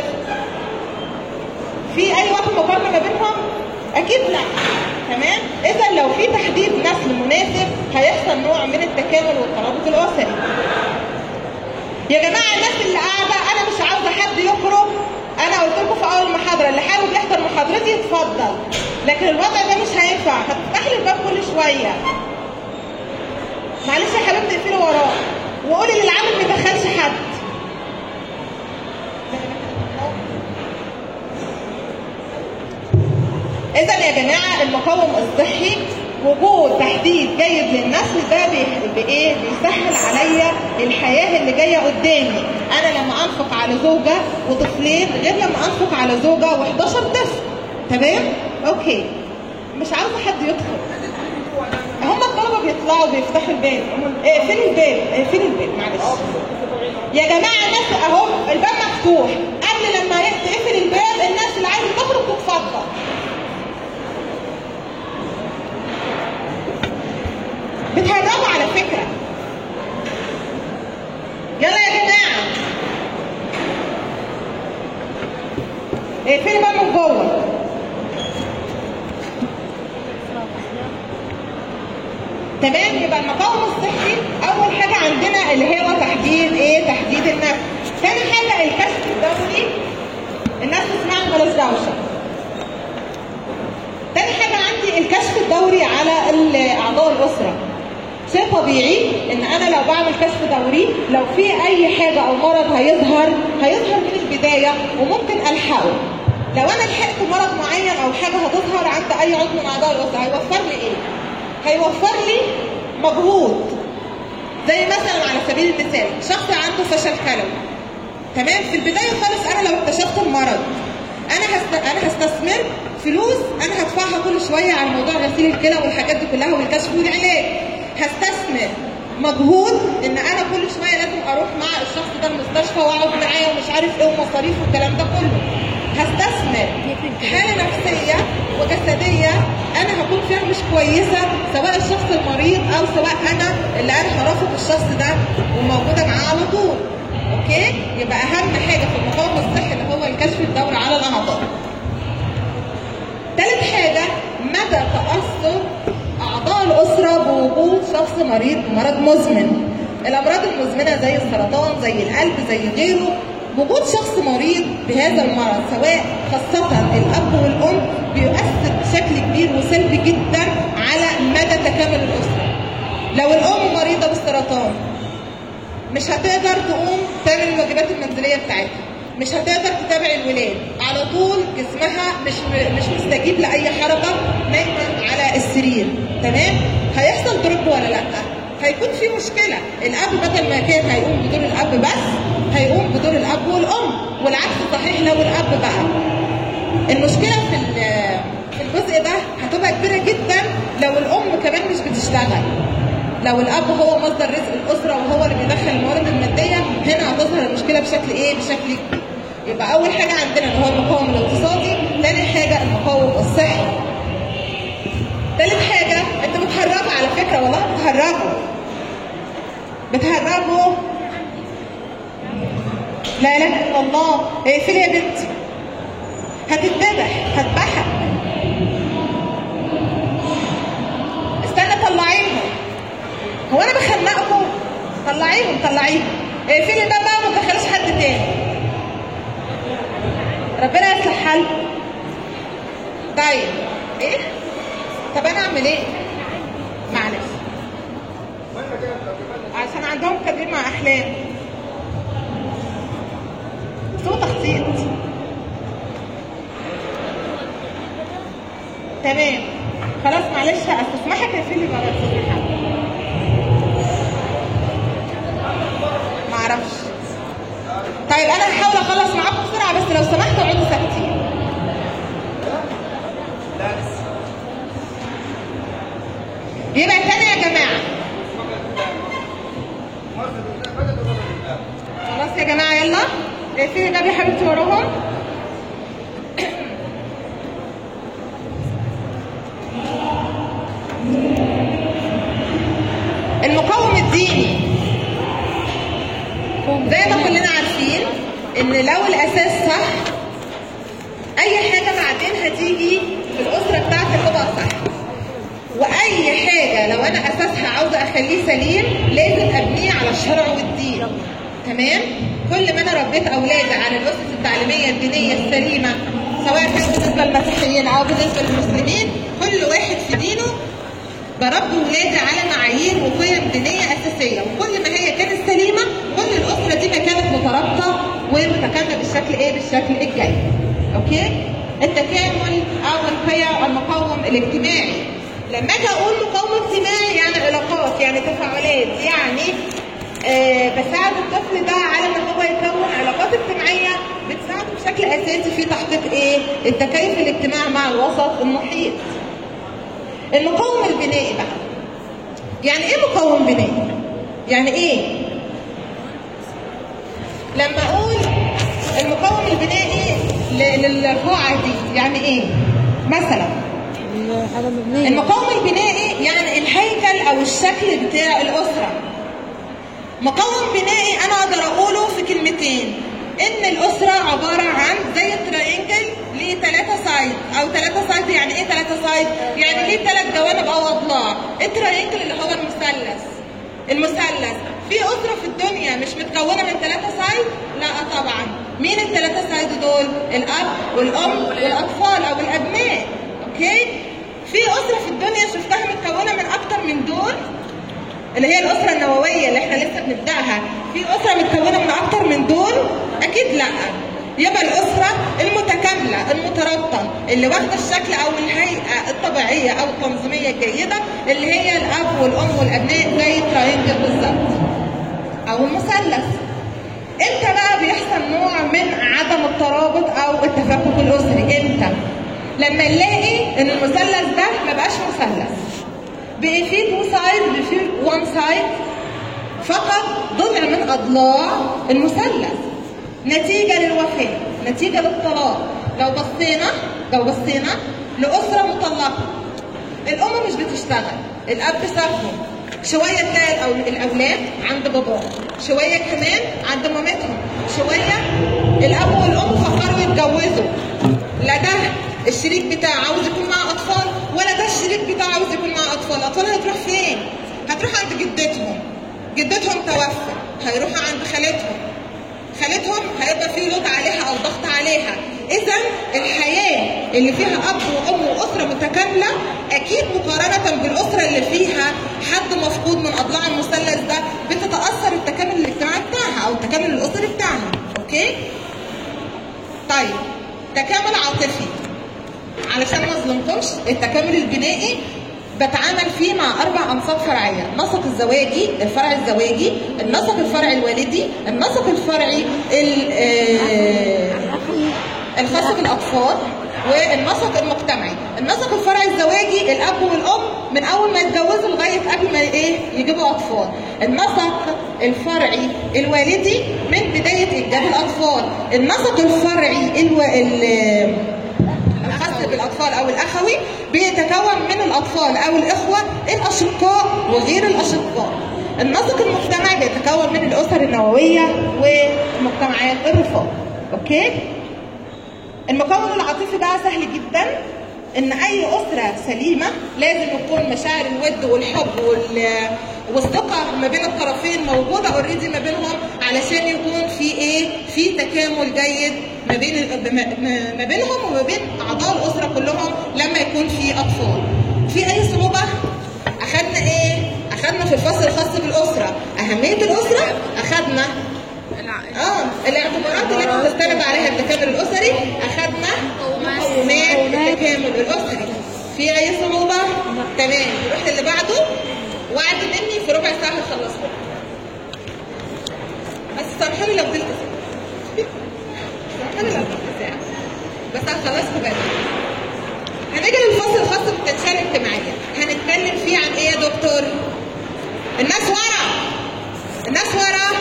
في أي وقت مقارنة ما بينهم؟ أكيد لا تمام؟ إذا لو في تحديد نسل مناسب هيحصل نوع من التكامل والترابط الأسري يا جماعة الناس اللي قاعدة أنا مش عاوزة حد يخرج أنا قلت لكم في أول محاضرة اللي حابب يحضر محاضرتي يتفضل لكن الوضع ده مش هينفع هتفتح لي الباب كل شوية معلش يا حبيبتي اقفلي وراه وقولي للعامل ما يدخلش حد اذا يا جماعه المقاوم الصحي وجود تحديد جيد للنسل ده بي- بايه بيسهل عليا الحياه اللي جايه قدامي انا لما انفق على زوجه وطفلين غير لما انفق على زوجه و11 طفل تمام اوكي مش عاوزه حد يدخل هم الطلبه بيطلعوا بيفتحوا الباب هم- اقفلي الباب اقفلي الباب معلش يا جماعه الناس اهو الباب مفتوح قبل لما تقفل الباب الناس اللي عايزه تخرج تتفضل بتهربوا على فكره يلا يا جماعه اقفلي الباب من جوه تمام يبقى المقاوم الصحي اول حاجه عندنا اللي هو تحديد ايه تحديد النفس ثاني حاجه الكشف الدوري الناس تسمعني بلاش دوشه تاني حاجه عندي الكشف الدوري على ال- اعضاء الاسره شيء طبيعي ان انا لو بعمل كشف دوري لو في اي حاجه او مرض هيظهر هيظهر من البدايه وممكن الحقه لو انا لحقت مرض معين او حاجه هتظهر عند اي عضو من اعضاء الاسره هيوفر لي ايه هيوفر لي مجهود زي مثلا على سبيل المثال شخص عنده فشل كلوي تمام في البدايه خالص انا لو اكتشفت المرض انا هست... انا هستثمر فلوس انا هدفعها كل شويه على موضوع غسيل الكلى والحاجات دي كلها والكشف والعلاج هستثمر مجهود ان انا كل شويه لازم اروح مع الشخص ده المستشفى واقعد معاه ومش عارف ايه ومصاريف والكلام ده كله هستثمر حاله نفسيه وجسديه انا هكون فيها مش كويسه سواء الشخص المريض او سواء انا اللي انا هرافق الشخص ده وموجوده معاه على طول اوكي يبقى اهم حاجه في المقاومه الصحي اللي هو الكشف الدوري على الاعضاء ثالث حاجه مدى تاثر اعضاء الاسره بوجود شخص مريض بمرض مزمن الامراض المزمنه زي السرطان زي القلب زي غيره وجود شخص مريض بهذا المرض سواء خاصة الأب والأم بيؤثر بشكل كبير وسلبي جدا على مدى تكامل الأسرة. لو الأم مريضة بالسرطان مش هتقدر تقوم تعمل الواجبات المنزليه بتاعتها مش هتقدر تتابع الولاد على طول جسمها مش مش مستجيب لاي حركه نايمه على السرير تمام هيحصل دروب ولا لا هيكون في مشكله الاب بدل ما كان هيقوم بدور الاب بس هيقوم بدور الاب والام والعكس صحيح لو الاب بقى المشكله في ال- في الجزء ده هتبقى كبيره جدا لو الام كمان مش بتشتغل لو الاب هو مصدر رزق الاسره وهو اللي بيدخل الموارد الماديه هنا هتظهر المشكله بشكل ايه بشكل كبير يبقى اول حاجه عندنا اللي هو المقاوم الاقتصادي ثاني حاجه المقاوم الصحي ثالث حاجه انت بتهرجوا على فكره والله بتهرجوا بتهرجوا لا اله الا الله اقفلي يا بنتي هتتذبح هتبحق استنى طلعيهم هو انا بخنقكم طلعيهم طلعيهم اقفلي الباب بقى وما تدخليش حد تاني ربنا يصلح حالكم طيب ايه طب انا اعمل ايه معلش عشان عندهم تدريب مع احلام سوء تخطيط تمام خلاص معلش استسمحك اقفلي بقى استسمحك معرفش طيب انا هحاول اخلص معاكم بسرعه بس لو سمحتوا اقعدوا ساكتين يبقى تاني يا جماعه خلاص يا جماعه يلا فين ده يا حبيبتي وراهم المقاوم الديني زي ما كلنا عارفين ان لو الاساس صح اي حاجه بعدين هتيجي في الاسره بتاعتي تبقى صح واي حاجه لو انا اساسها عاوزه اخليه سليم لازم ابنيه على الشرع والدين تمام كل ما انا ربيت اولادي على الاسس التعليميه الدينيه السليمه سواء كان بالنسبه للمسيحيين او بالنسبه للمسلمين كل واحد في دينه بربي ولادي على معايير وقيم دينيه اساسيه وكل ما هي كانت سليمه كل الاسره دي ما كانت مترابطه ومتكامله بالشكل ايه بالشكل الجاي اوكي التكامل او القيم المقاوم الاجتماعي لما اجي اقول مقاوم اجتماعي يعني علاقات يعني تفاعلات يعني آه بساعد الطفل ده على ان هو يكون علاقات اجتماعيه بتساعده بشكل اساسي في تحقيق ايه التكيف الاجتماعي مع الوسط المحيط المقاوم البنائي بقى يعني ايه مقاوم بنائي يعني ايه لما اقول المقاوم البنائي ل- للرفوعه دي يعني ايه مثلا حاجة مبنية المقاوم البنائي يعني الهيكل او الشكل بتاع الاسره مقاوم بنائي انا اقدر اقوله في كلمتين ان الاسره عباره عن زي التراينجل ليه ثلاثة سايد او ثلاثة سايد يعني ايه ثلاثة سايد يعني ليه ثلاث جوانب او اضلاع التراينجل اللي هو المثلث المثلث في اسره في الدنيا مش متكونه من ثلاثة سايد لا طبعا مين الثلاثة سايد دول الاب والام والاطفال او الابناء اوكي في اسره في الدنيا شفتها متكونه من اكتر من دول اللي هي الاسره النوويه اللي احنا لسه بنبداها في اسره متكونه من اكتر من دول اكيد لا يبقى الاسره المتكامله المترابطه اللي واخده الشكل او الهيئه الطبيعيه او التنظيميه الجيده اللي هي الاب والام والابناء زي التراينجل بالظبط او المثلث امتى بقى بيحصل نوع من عدم الترابط او التفكك الاسري امتى لما نلاقي ان المثلث ده ما بقاش مثلث بقي فيه تو سايد بقي فيه وان سايد فقط ضلع من اضلاع المثلث نتيجه للوفاه نتيجه للطلاق لو بصينا لو بصينا لاسره مطلقه الام مش بتشتغل الاب سابهم شويه تلاقي الأول- الاولاد عند باباهم شويه كمان عند مامتهم شويه الاب والام فكروا يتجوزوا لا ده الشريك بتاعه عاوز يكون معاه اطفال ولا ده الشريك بتاعه عاوز يكون معاه اطفال الاطفال هتروح فين هتروح عند جدتهم جدتهم توفى هيروحوا عند خالتهم خالتهم هيبقى في لود عليها او ضغط عليها اذا الحياه اللي فيها اب وام واسره متكامله اكيد مقارنه بالاسره اللي فيها حد مفقود من اضلاع المثلث ده بتتاثر التكامل الاجتماعي بتاعها او التكامل الاسري بتاعها اوكي طيب تكامل عاطفي علشان ما اظلمكمش التكامل البنائي بتعامل فيه مع اربع انساق فرعيه النسق الزواجي الفرع الزواجي النسق الفرعي الوالدي النسق الفرعي ال- آه، الخاص بالاطفال والنسق المجتمعي النسق الفرعي الزواجي الاب والام من اول ما يتجوزوا لغايه قبل ما ايه يجيبوا اطفال النسق الفرعي الوالدي من بدايه انجاب الاطفال النسق الفرعي الو... ال... الخاص بالاطفال او الاخوي بيتكون من الاطفال او الاخوه الاشقاء وغير الاشقاء النسق المجتمعي بيتكون من الاسر النوويه ومجتمعات الرفاه اوكي المكون العاطفي ده سهل جدا ان اي اسره سليمه لازم يكون مشاعر الود والحب وال والثقه ما بين الطرفين موجوده اوريدي ما بينهم علشان يكون في ايه في تكامل جيد ما بين ما- ما بينهم وما بين اعضاء الاسره كلهم لما يكون في اطفال في اي صعوبه اخذنا ايه اخذنا في الفصل الخاص بالاسره اهميه الاسره اخذنا اه الاعتبارات التي تستند عليها التكامل الاسري اخذنا مقومات التكامل الاسري في اي صعوبه تمام نروح للي بعده وعد مني في ربع ساعه هخلصه بس سامحوني لو تلت ساعه سامحوني لو تلت ساعه بس هخلصه بدري هنيجي للفصل الخاص بالتنشئه الاجتماعيه هنتكلم فيه عن ايه يا دكتور دكتور الناس ورا الناس ورا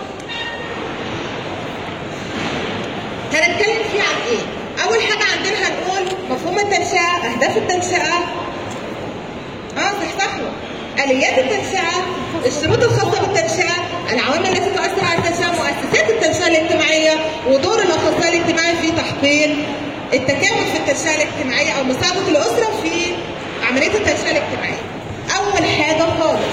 هنتكلم فيه عن ايه اول حاجه عندنا هنقول مفهوم التنشئه اهداف التنشئه اه صحصحوا اليات التنشئه الشروط الخاصه بالتنشئه العوامل التي تؤثر على التنشئه مؤسسات التنشئه الاجتماعيه ودور الاخصائي الاجتماعي في تحقيق التكامل في التنشئه الاجتماعيه او مساعده الاسره في عمليه التنشئه الاجتماعيه اول حاجه خالص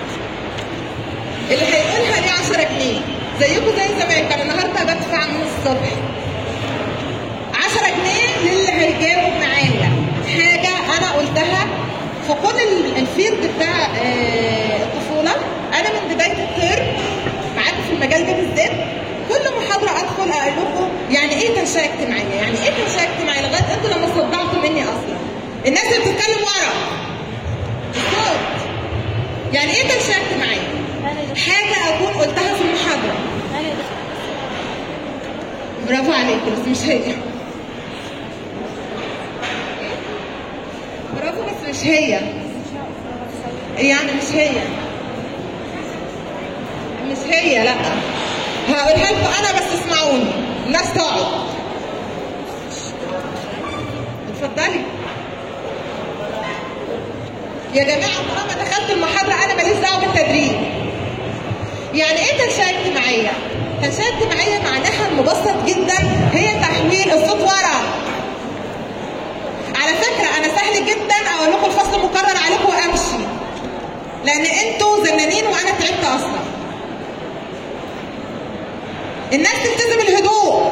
اللي هيقولها دي 10 جنيه زيكم زي زمان كان النهارده بدفع من الصبح 10 جنيه للي هيجاوب معايا حاجه انا قلتها في كل ال- الفيلد بتاع آه، الطفوله انا من بدايه الترم معاكم في المجال ده بالذات كل محاضره ادخل اقول لكم يعني ايه تنشئه اجتماعيه؟ يعني ايه تنشئه اجتماعيه؟ لغايه انتوا لما صدعتوا مني اصلا. الناس اللي بتتكلم ورا الصوت يعني ايه تنشئه اجتماعيه؟ حاجه اكون قلتها في المحاضره برافو عليك بس مش هي برافو بس مش هي يعني مش هي مش هي لا هقولها لكم انا بس اسمعوني الناس تقعد اتفضلي يا جماعه طالما دخلت المحاضره انا ماليش دعوه بالتدريب يعني ايه تنشئه اجتماعيه؟ تنشئه اجتماعيه معناها المبسط جدا هي تحويل الصوت ورا. على فكره انا سهل جدا اقول لكم الفصل مكرر عليكم وامشي. لان انتوا زنانين وانا تعبت اصلا. الناس تلتزم الهدوء.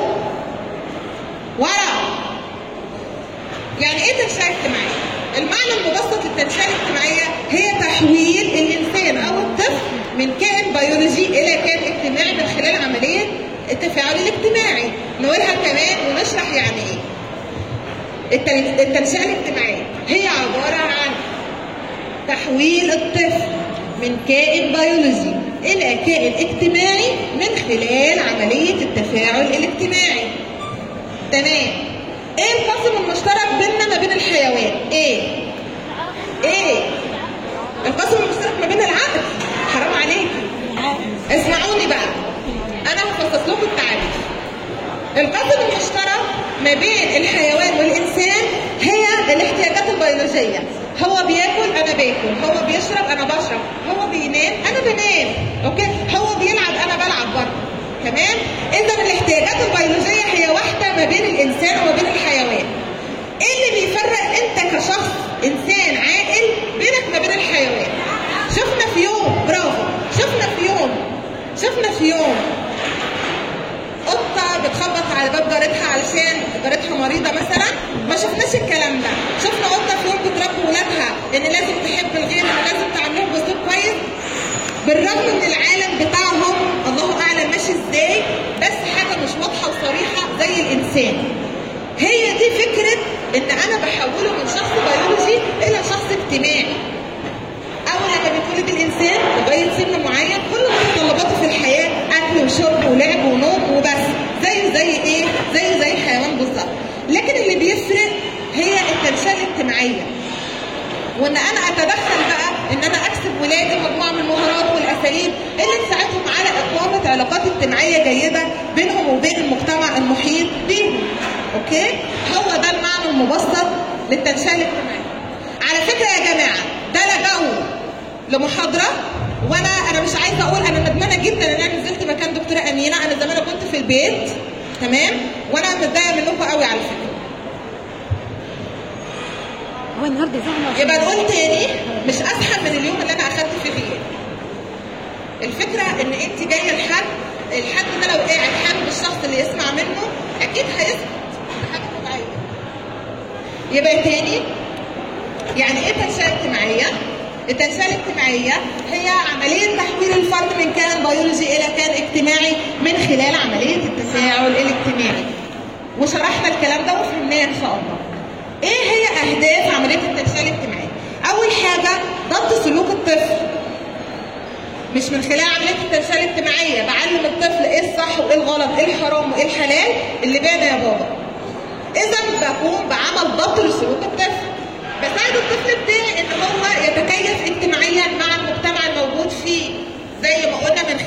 ورا. يعني ايه تنشئه اجتماعيه؟ المعنى المبسط للتنشئه الاجتماعيه هي تحويل الانسان او الطفل من كائن بيولوجي الى كائن اجتماعي من خلال عمليه التفاعل الاجتماعي نقولها كمان ونشرح يعني ايه التن- التنشئه الاجتماعيه هي عباره عن تحويل الطفل من كائن بيولوجي الى كائن اجتماعي من خلال عمليه التفاعل الاجتماعي تمام ايه القاسم المشترك بيننا ما بين الحيوان ايه ايه القاسم المشترك ما بين العقل حرام عليك اسمعوني بقى انا هفصص لكم التعريف القاسم المشترك ما بين الحيوان والانسان هي الاحتياجات البيولوجيه هو بياكل انا باكل هو بيشرب انا بشرب هو بينام انا بنام اوكي هو بيلعب انا بلعب برضه تمام اذا الاحتياجات البيولوجيه هي واحده ما بين الانسان وما بين الحيوان ايه اللي بيفرق انت كشخص انسان عاقل بينك ما بين الحيوان شفنا في يوم برافو شفنا في يوم شفنا في يوم قطة بتخبط على باب جارتها علشان جارتها مريضة مثلا ما شفناش الكلام ده شفنا قطة في يوم بتربي ولادها ان لازم تحب الغير ان لازم تعاملهم باسلوب كويس بالرغم ان العالم بتاعهم الله اعلم ماشي ازاي بس حاجة مش واضحة وصريحة زي الانسان هي دي فكرة ان انا بحوله من شخص بيولوجي الى شخص اجتماعي اول لما بيتولد الانسان لغايه سن معين كل متطلباته في الحياه اكل وشرب ولعب ونوم وبس زيه زي ايه؟ زيه زي الحيوان بالظبط. لكن اللي بيفرق هي التنشئه الاجتماعيه. وان انا اتدخل بقى ان انا اكسب ولادي مجموعه من المهارات والاساليب اللي تساعدهم على اقامه علاقات اجتماعيه جيده بينهم وبين المجتمع المحيط بيهم. اوكي؟ هو ده المعنى المبسط للتنشئه الاجتماعيه. على فكره يا جماعه ده لجأوا لمحاضره وانا انا مش عايزه اقول انا ندمانه جدا ان انا نزلت مكان دكتوره امينه انا زمان كنت في البيت تمام وانا متضايقه منكم قوي على فكره هو النهارده زحمه يبقى نقول تاني مش اسهل من اليوم اللي انا اخدت فيه غياب الفكره ان انت جايه لحد الحد ده لو قاعد حابب الشخص اللي يسمع منه اكيد هيسكت دي حاجه طبيعيه يبقى تاني يعني ايه تنشئه اجتماعيه؟ التنشئه الاجتماعيه هي عمليه تحويل الفرد من كائن بيولوجي الى كائن اجتماعي من خلال عمليه التفاعل الاجتماعي. وشرحنا الكلام ده وفهمناه ان شاء الله. ايه هي اهداف عمليه التنشئه الاجتماعيه؟ اول حاجه ضبط سلوك الطفل. مش من خلال عمليه التنشئه الاجتماعيه بعلم الطفل ايه الصح وايه الغلط، ايه الحرام وايه الحلال اللي باين يا بابا. اذا بقوم بعمل ضبط لسلوك الطفل. بساعد الطفل بتاعي ان هو يتكيف اجتماعيا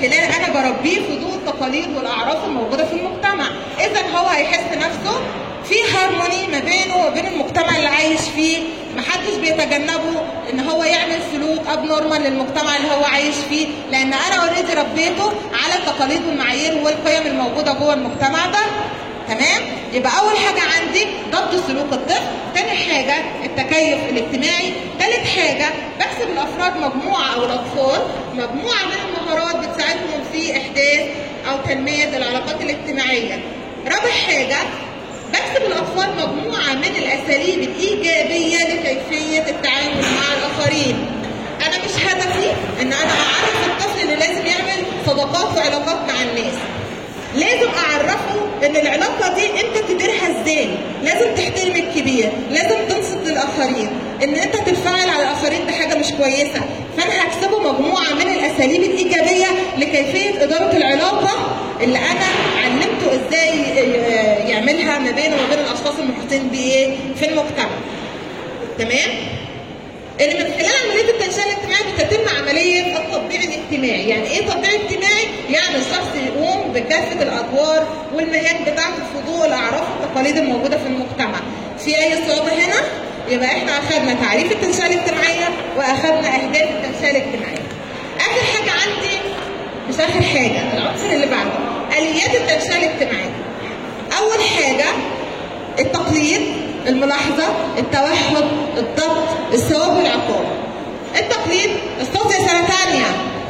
خلال انا بربيه في ضوء التقاليد والاعراف الموجوده في المجتمع اذا هو هيحس نفسه في هارموني ما بينه وبين المجتمع اللي عايش فيه محدش بيتجنبه ان هو يعمل سلوك اب نورمال للمجتمع اللي هو عايش فيه لان انا اوريدي ربيته على التقاليد والمعايير والقيم الموجوده جوه المجتمع ده تمام يبقى اول حاجه عندي ضبط سلوك الطفل تاني حاجه التكيف الاجتماعي تالت حاجه بكسب الافراد مجموعه او الاطفال مجموعه من المهارات بتساعدهم في احداث او تنميه العلاقات الاجتماعيه رابع حاجه بكسب الاطفال مجموعه من الاساليب الايجابيه لكيفيه التعامل مع الاخرين انا مش هدفي ان انا اعرف الطفل اللي لازم يعمل صداقات وعلاقات مع الناس لازم اعرفه ان العلاقه دي انت تديرها ازاي لازم تحترم الكبير لازم تنصت للاخرين ان انت تتفاعل على الاخرين بحاجه مش كويسه فانا هكسبه مجموعه من الاساليب الايجابيه لكيفيه اداره العلاقه اللي انا علمته ازاي يعملها ما بينه وما بين الاشخاص المحيطين بيه في المجتمع تمام اللي من خلال عمليه التنشئه الاجتماعيه بتتم عمليه التطبيع الاجتماعي، يعني ايه تطبيع اجتماعي؟ يعني الشخص يقوم بكافه الادوار والمهام بتاعته في ضوء الاعراف والتقاليد الموجوده في المجتمع. في اي صعوبه هنا؟ يبقى احنا اخذنا تعريف التنشئه الاجتماعيه واخذنا اهداف التنشئه الاجتماعيه. اخر حاجه عندي مش اخر حاجه العنصر اللي بعده اليات التنشئه الاجتماعيه. اول حاجه التقليد الملاحظة التوحد الضبط الثواب والعقاب التقليد استاذ يا سنة تانية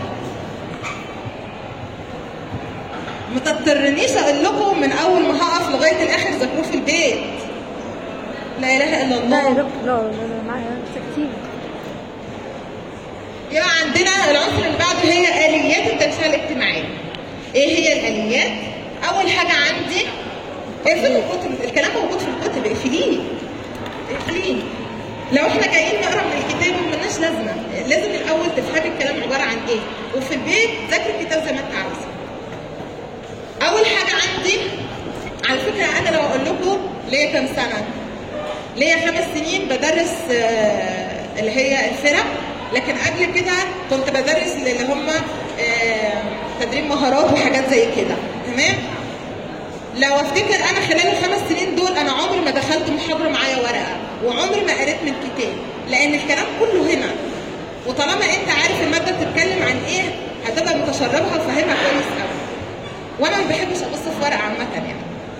ما تضطرنيش اقول لكم من اول ما هقف لغاية الاخر ذاكروه في البيت لا اله الا لا يا الله دكتور لا لا لا معايا كتير يبقى عندنا العنصر اللي بعده هي اليات التنشئه الاجتماعيه. ايه هي الاليات؟ اول حاجه عندي اقفلوا الكتب الكلام موجود في الكتب اقفليه اقفليه لو احنا جايين نقرا من الكتاب ملناش لازمه لازم الاول تفهمي الكلام عباره عن ايه وفي البيت ذاكري الكتاب زي ما انت عاوزه. اول حاجه عندي على فكره انا لو اقول لكم ليا كام سنه؟ ليا خمس سنين بدرس آه، اللي هي الفرق لكن قبل كده كنت بدرس اللي هم آه، تدريب مهارات وحاجات زي كده تمام لو افتكر انا خلال الخمس سنين دول انا عمري ما دخلت محاضره معايا ورقه وعمري ما قريت من كتاب لان الكلام كله هنا وطالما انت عارف الماده بتتكلم عن ايه هتبقى متشربها وفاهمها كويس قوي وانا ما بحبش ابص في ورقه عامه يعني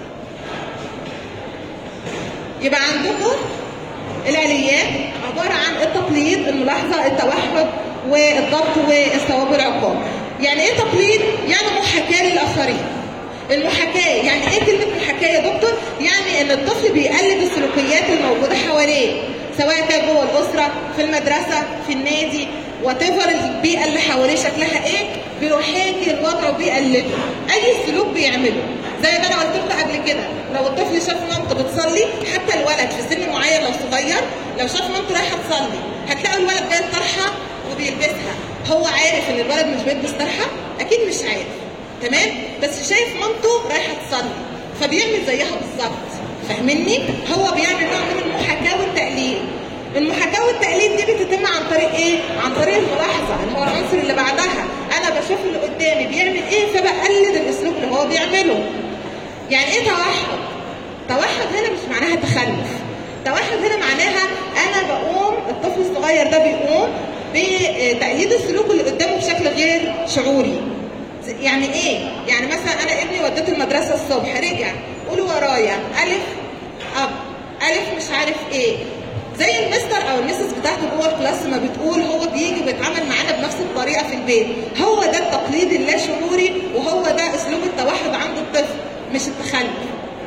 يبقى عندكم الآليات عبارة عن التقليد الملاحظة التوحد والضبط والثواب والعقاب يعني ايه تقليد؟ يعني محاكاة للآخرين المحاكاة يعني ايه كلمة محاكاة يا دكتور؟ يعني ان الطفل بيقلد السلوكيات الموجودة حواليه سواء كان جوه الأسرة في المدرسة في النادي وتفر البيئة اللي حواليه شكلها ايه بيحاكي الوضع وبيقلده اي سلوك بيعمله زي ما انا قلت لكم قبل كده لو الطفل شاف مامته بتصلي حتى الولد في سن معين لو صغير لو شاف مامته رايحه تصلي هتلاقي الولد جاي طرحه وبيلبسها هو عارف ان الولد مش بيلبس طرحه اكيد مش عارف تمام بس شايف مامته رايحه تصلي فبيعمل زيها بالظبط فاهمني هو بيعمل نوع من المحاكاه والتقليد المحاكاه والتقليد دي بتتم عن طريق ايه عن طريق الملاحظه اللي هو العنصر اللي بعدها انا بشوف اللي قدامي بيعمل ايه فبقلد الاسلوب اللي هو بيعمله يعني ايه توحد توحد هنا مش معناها تخلف توحد هنا معناها انا بقوم الطفل الصغير ده بيقوم بتقليد السلوك اللي قدامه بشكل غير شعوري يعني ايه يعني مثلا انا ابني وديته المدرسه الصبح رجع قولوا ورايا الف اب الف مش عارف ايه زي المستر او المسز بتاعته جوه الكلاس ما بتقول هو بيجي بيتعامل معانا بنفس الطريقه في البيت هو ده التقليد اللاشعوري وهو ده اسلوب التوحد عند الطفل مش التخلف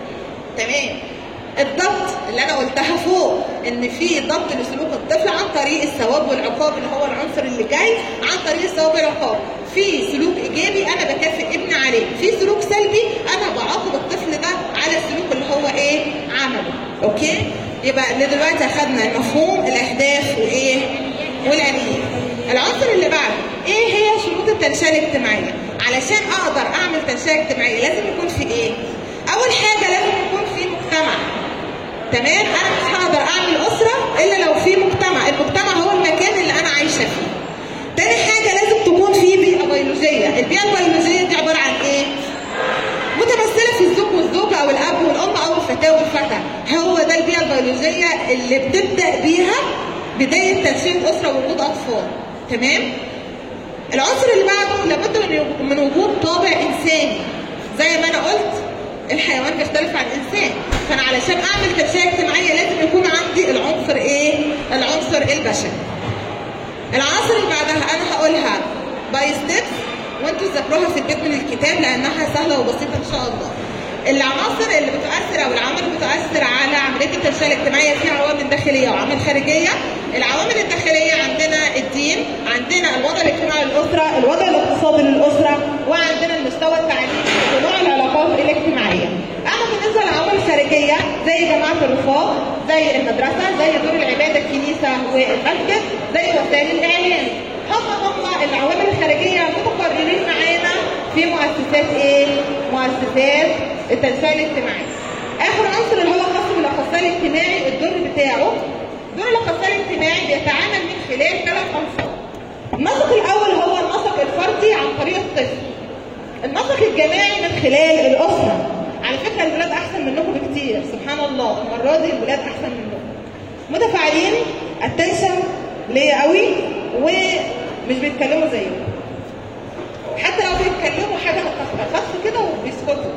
تمام الضبط اللي انا قلتها فوق ان في ضبط لسلوك الطفل عن طريق الثواب والعقاب اللي هو العنصر اللي جاي عن طريق الثواب والعقاب في سلوك ايجابي انا بكافئ ابني عليه في سلوك سلبي انا بعاقب الطفل ده على السلوك اللي هو ايه عمله اوكي يبقى دلوقتي اخذنا مفهوم الاهداف وايه والاليات العنصر اللي بعده ايه هي شروط التنشئه الاجتماعيه علشان اقدر اعمل تنشئه اجتماعيه لازم يكون في ايه اول حاجه لازم يكون في مجتمع تمام انا مش هقدر اعمل اسره الا لو في مجتمع المجتمع هو المكان اللي انا عايشه فيه تاني حاجه لازم تكون في بيئه بيولوجيه البيئه اللي بتبدا بيها بدايه تنشئه اسره ووجود اطفال تمام العنصر اللي بعده لابد من- من وجود طابع انساني زي ما انا قلت الحيوان بيختلف عن الانسان فانا علشان اعمل تنشئه اجتماعيه لازم يكون عندي العنصر ايه العنصر البشري العناصر اللي بعدها انا هقولها باي ستيبس وانتوا تذاكروها في البيت من الكتاب لانها سهله وبسيطه ان شاء الله العناصر اللي بتؤثر او العوامل اللي بتؤثر على عمليه التنشئه الاجتماعيه في عوامل داخليه وعوامل خارجيه العوامل الداخليه عندنا الدين عندنا الوضع الاجتماعي للاسره الوضع الاقتصادي للاسره وعندنا المستوى التعليمي ونوع العلاقات الاجتماعيه اما بالنسبه للعوامل الخارجيه زي جماعه الرفاق زي المدرسه زي دور العباده الكنيسه والمسجد زي وسائل الاعلام هم هم العوامل الخارجيه متقررين معانا في مؤسسات ايه؟ مؤسسات التنشئه الاجتماعيه. اخر عنصر اللي هو خاص بالاخصائي الاجتماعي الدور بتاعه دور الاخصائي الاجتماعي بيتعامل من خلال ثلاث انشطه. النسق الاول هو النسق الفردي عن طريق الطفل. النسق الجماعي من خلال الاسره. على فكره الولاد احسن منكم بكتير سبحان الله المره دي الولاد احسن منكم. متفاعلين اتنشن ليا قوي ومش بيتكلموا زيكم حتى لو بيتكلموا حاجه خف كده وبيسكتوا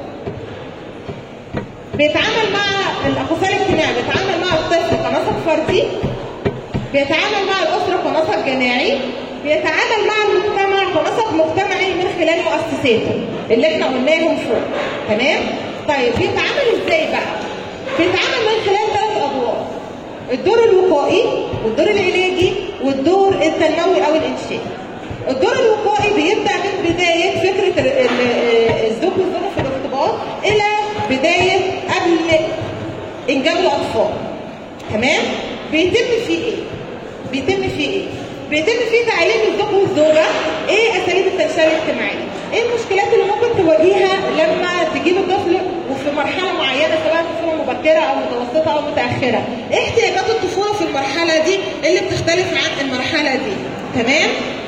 بيتعامل مع الاخصائي الاجتماعي بيتعامل مع الطفل كنسق فردي بيتعامل مع الاسره كنسق جماعي بيتعامل مع المجتمع كنسق مجتمعي من خلال مؤسساته اللي احنا قلناهم فوق تمام طيب بيتعامل ازاي بقى بيتعامل من خلال ثلاث ادوار الدور الوقائي والدور العلاجي والدور التنموي او الانشائي الدور الوقائي بيبدا من بدايه فكره ال- ال- الزوج والزوجه في الارتباط الى بدايه قبل انجاب الاطفال تمام بيتم فيه ايه بيتم فيه ايه بيتم فيه تعليم الزوج والزوجه ايه اساليب التنشئه الاجتماعيه ايه المشكلات اللي ممكن تواجهها لما تجيب الطفل وفي مرحله معينه سواء طفوله مبكره او متوسطه او متاخره ايه احتياجات الطفوله في المرحله دي اللي بتختلف عن المرحله دي تمام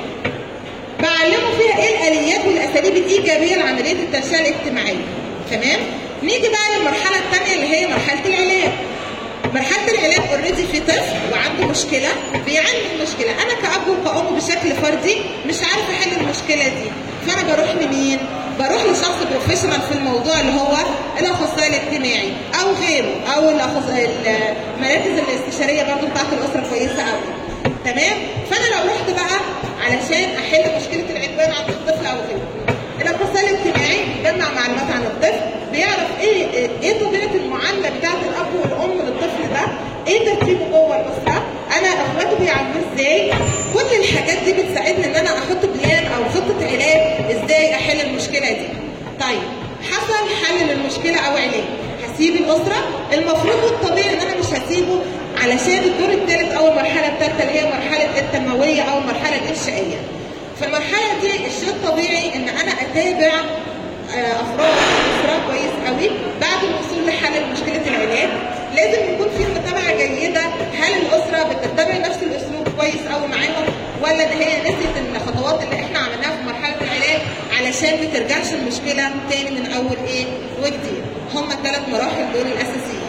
بعلمه فيها ايه الاليات والاساليب الايجابيه لعمليه التنشئه الاجتماعيه تمام نيجي بقى للمرحله الثانيه اللي هي مرحله العلاج مرحله العلاج اوريدي في طفل وعنده مشكله بيعاني من مشكله انا كاب وكأم بشكل فردي مش عارفه احل المشكله دي فانا بروح لمين بروح لشخص بروفيشنال في الموضوع اللي هو الاخصائي الاجتماعي او غيره او الأخص- المراكز الاستشاريه برضو بتاعت الاسره كويسه قوي تمام فانا لو رحت بقى علشان احل مشكله العدوان عند الطفل او غيره الاخصائي الاجتماعي بيجمع معلومات عن الطفل بيعرف ايه ايه طبيعه المعامله بتاعه الاب والام للطفل ده ايه ترتيبه جوه الاسره انا اخواته بيعاملوه ازاي كل الحاجات دي بتساعدني ان انا احط بلان او خطه علاج ازاي احل المشكله دي طيب حصل حل للمشكله او علاج هسيب الاسره المفروض والطبيعي ان انا مش هسيبه علشان الدور الثالث او المرحله الثالثه اللي هي مرحله التنمويه او المرحله الانشائيه في المرحله دي الشيء الطبيعي ان انا اتابع آه، افراد الاسره كويس قوي بعد الوصول لحل مشكله العلاج لازم يكون في متابعه جيده هل الاسره بتتبع نفس الاسلوب كويس قوي معاهم ولا ان هي نسيت الخطوات اللي احنا عملناها في مرحله العلاج علشان ما ترجعش المشكله تاني من اول ايه وجديد هم الثلاث مراحل دول الاساسيه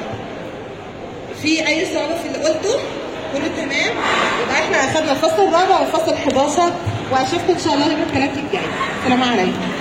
في اي سؤال في اللي قلته كله تمام يبقى احنا اخذنا الفصل الرابع والفصل 11 واشوفكم ان شاء الله يوم الثلاث الجاي السلام عليكم